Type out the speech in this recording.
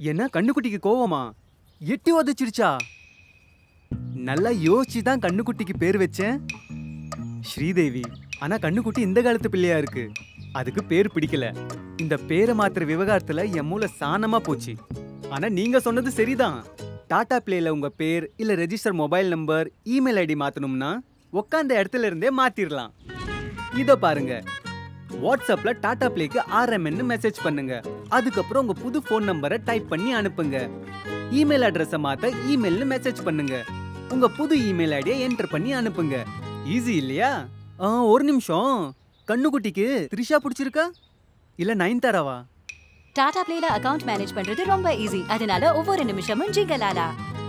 என்ன கண்ணுக்குட்டிக்கு கோவமா எட்டி உதச்சிருச்சா நல்லா யோசிச்சு தான் கண்ணுக்குட்டிக்கு பேர் வச்சேன் ஸ்ரீதேவி ஆனா கண்ணுக்குட்டி இந்த காலத்து பிள்ளையா இருக்கு அதுக்கு பேர் பிடிக்கல இந்த பேரை மாத்துற விவகாரத்துல என் மூளை சாணமா போச்சு ஆனா நீங்க சொன்னது சரிதான் டாடா பிளேல உங்க பேர் இல்ல register mobile number email ID மாத்தணும்னா உட்காந்த இடத்துல இருந்தே மாத்திரலாம் இதோ பாருங்க வாட்ஸ்அப்ல டாடா பிளேக்கு ஆர்எம்என்னு மெசேஜ் பண்ணுங்க அதுக்கப்புறம் உங்க புது ஃபோன் நம்பரை டைப் பண்ணி அனுப்புங்க இமெயில் அட்ரஸை மாத்த இமெயில்னு மெசேஜ் பண்ணுங்க உங்க புது இமெயில் ஐடியை என்டர் பண்ணி அனுப்புங்க ஈஸி இல்லையா ஆ ஒரு நிமிஷம் கண்ணுக்குட்டிக்கு த்ரிஷா பிடிச்சிருக்கா இல்ல நயன்தாராவா டாடா பிளேல அக்கவுண்ட் மேனேஜ் பண்றது ரொம்ப ஈஸி அதனால ஒவ்வொரு நிமிஷமும் ஜிங்கலாலா